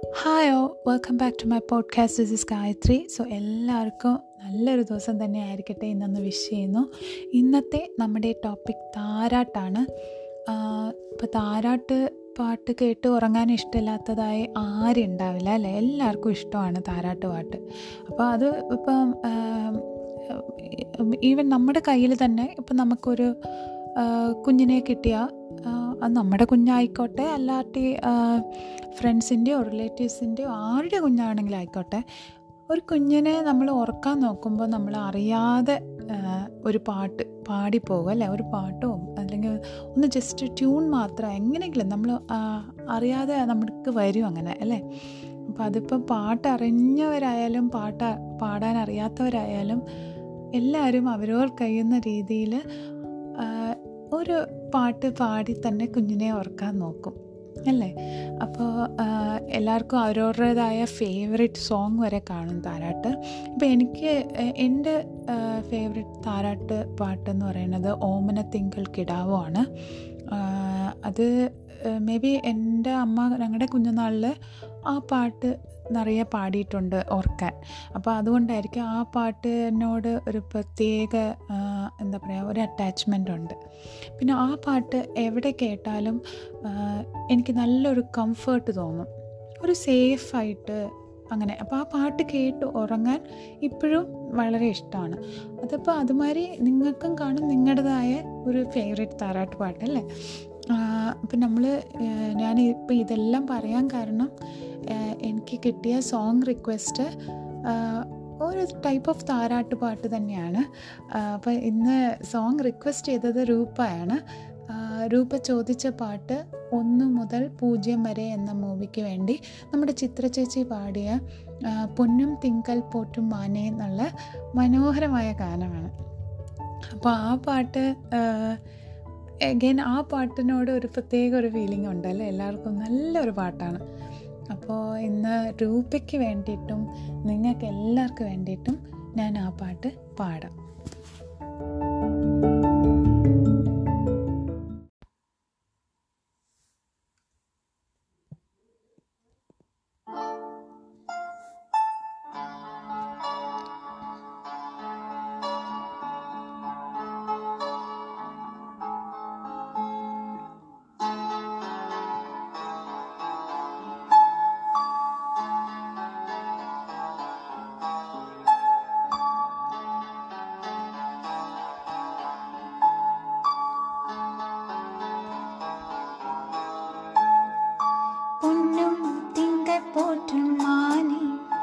hi oh welcome back to my podcast this is Gayathri so എല്ലാവർക്കും നല്ലൊരു ദിവസം തന്നെ ആയിരിക്കട്ടെ ഇന്നൊന്ന് വിഷ് ചെയ്യുന്നു ഇന്നത്തെ നമ്മുടെ ടോപ്പിക് താരാട്ടാണ് ഇപ്പോൾ താരാട്ട് പാട്ട് കേട്ട് ഉറങ്ങാൻ ഇഷ്ടമില്ലാത്തതായി ആരും ഉണ്ടാവില്ല അല്ലേ എല്ലാവർക്കും ഇഷ്ടമാണ് താരാട്ട് പാട്ട് അപ്പോൾ അത് ഇപ്പം ഈവൻ നമ്മുടെ കയ്യിൽ തന്നെ ഇപ്പം നമുക്കൊരു കുഞ്ഞിനെ കിട്ടിയാൽ അത് നമ്മുടെ കുഞ്ഞായിക്കോട്ടെ അല്ലാട്ടി ഫ്രണ്ട്സിൻ്റെയോ റിലേറ്റീവ്സിൻ്റെയോ ആരുടെ കുഞ്ഞാണെങ്കിലും ആയിക്കോട്ടെ ഒരു കുഞ്ഞിനെ നമ്മൾ ഉറക്കാൻ നോക്കുമ്പോൾ നമ്മൾ അറിയാതെ ഒരു പാട്ട് പാടിപ്പോകും അല്ലേ ഒരു പാട്ടോ അല്ലെങ്കിൽ ഒന്ന് ജസ്റ്റ് ട്യൂൺ മാത്രം എങ്ങനെയെങ്കിലും നമ്മൾ അറിയാതെ നമുക്ക് വരും അങ്ങനെ അല്ലേ അപ്പോൾ അതിപ്പോൾ പാട്ട് അറിഞ്ഞവരായാലും പാട്ട് പാടാൻ അറിയാത്തവരായാലും എല്ലാവരും അവരവർ കഴിയുന്ന രീതിയിൽ ഒരു പാട്ട് പാടി തന്നെ കുഞ്ഞിനെ ഓർക്കാൻ നോക്കും അല്ലേ അപ്പോൾ എല്ലാവർക്കും അവരവരുടേതായ ഫേവറേറ്റ് സോങ് വരെ കാണും താരാട്ട് ഇപ്പോൾ എനിക്ക് എൻ്റെ ഫേവറേറ്റ് താരാട്ട് പാട്ടെന്ന് പറയുന്നത് ഓമന തിങ്കൾ കിടാവോ ആണ് അത് മേ ബി എൻ്റെ അമ്മ ഞങ്ങളുടെ കുഞ്ഞുനാളിൽ ആ പാട്ട് നിറയെ പാടിയിട്ടുണ്ട് ഓർക്കാൻ അപ്പോൾ അതുകൊണ്ടായിരിക്കും ആ പാട്ടിനോട് ഒരു പ്രത്യേക എന്താ പറയുക ഒരു അറ്റാച്ച്മെൻ്റ് ഉണ്ട് പിന്നെ ആ പാട്ട് എവിടെ കേട്ടാലും എനിക്ക് നല്ലൊരു കംഫേർട്ട് തോന്നും ഒരു സേഫായിട്ട് അങ്ങനെ അപ്പോൾ ആ പാട്ട് കേട്ട് ഉറങ്ങാൻ ഇപ്പോഴും വളരെ ഇഷ്ടമാണ് അതിപ്പോൾ അതുമാതിരി നിങ്ങൾക്കും കാണും നിങ്ങളുടേതായ ഒരു ഫേവറേറ്റ് താരാട്ട് പാട്ടല്ലേ അപ്പം നമ്മൾ ഞാൻ ഇപ്പോൾ ഇതെല്ലാം പറയാൻ കാരണം എനിക്ക് കിട്ടിയ സോങ് റിക്വസ്റ്റ് ഒരു ടൈപ്പ് ഓഫ് താരാട്ട് പാട്ട് തന്നെയാണ് അപ്പോൾ ഇന്ന് സോങ് റിക്വസ്റ്റ് ചെയ്തത് രൂപയാണ് രൂപ ചോദിച്ച പാട്ട് ഒന്ന് മുതൽ പൂജ്യം വരെ എന്ന മൂവിക്ക് വേണ്ടി നമ്മുടെ ചിത്ര ചേച്ചി പാടിയ പൊന്നും തിങ്കൽ പോറ്റും മാനേ എന്നുള്ള മനോഹരമായ ഗാനമാണ് അപ്പോൾ ആ പാട്ട് എഗെയിൻ ആ പാട്ടിനോട് ഒരു പ്രത്യേക ഒരു ഫീലിംഗ് ഉണ്ടല്ലേ എല്ലാവർക്കും നല്ലൊരു പാട്ടാണ് അപ്പോൾ ഇന്ന് രൂപയ്ക്ക് വേണ്ടിയിട്ടും നിങ്ങൾക്ക് എല്ലാവർക്കും വേണ്ടിയിട്ടും ഞാൻ ആ പാട്ട് പാടാം പോറ്റും മാനേ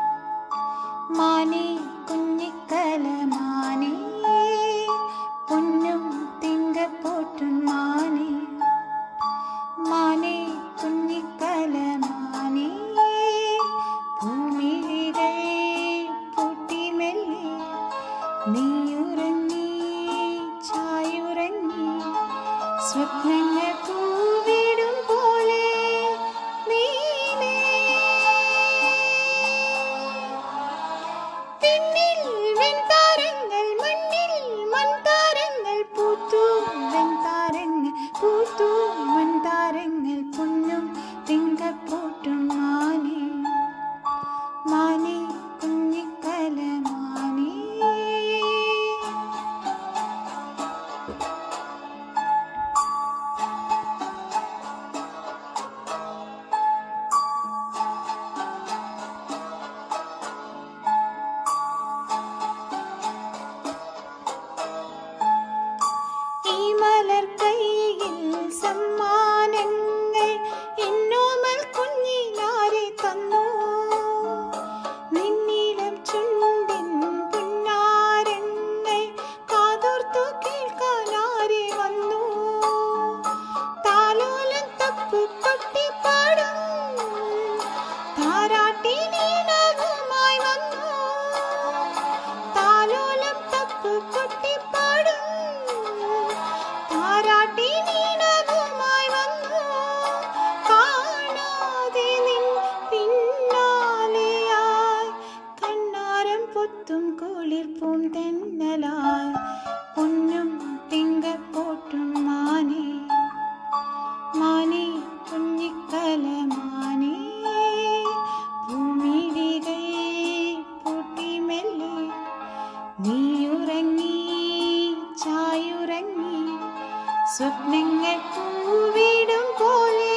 മാനേ കുഞ്ഞിക്കല മാനേ പൊന്നും തിങ്ക പോറ്റും മാനേ മാനേ കുഞ്ഞിക്കല മാനേ ഭൂമികൾ പൂട്ടി മെല്ലെ നീയുറങ്ങി ചായുറങ്ങി സ്വപ്നങ്ങൾ പൂവിടും പോലെ പിന്നിൽ വെൺതാരങ്ങൾ മണ്ണിൽ മൺതാരങ്ങൾ പൂത്തു വെൺതാരങ്ങൾ പൂത്തു മൺതാരങ്ങൾ പൊന്നും തിങ്കപ്പോട്ടും മാനേ മാനേ കുഞ്ഞിക്കല മാനേ ഈ മലർ കൈയിൽ സമ്മാനങ്ങൾ എന്നോമൽ കുഞ്ഞിനാരെ തന്നു നിന്നിടം ചുണ്ടിൻ പുന്നാരങ്ങൾ കാതോർത്തു കേൾക്കാനാരെ വന്നു താലോലം തപ്പു കൊട്ടിപ്പാടും താരാട്ടി നീണവുമായി വന്നു താലോലം തപ്പു കൊട്ടിപ്പാടും താരാട്ടി നീണവുമായി വന്നു കാണാതെ നിൻ പിന്നാലെയായി കണ്ണാരം പൊത്തും കുളിർപ്പും തെന്നലായി പൊന്നും തിങ്കപ്പോട്ടും മാനേ മാനേ കുഞ്ഞിക്കല മാനേ സ്വപ്നങ്ങൾ പൂവിടും പോലെ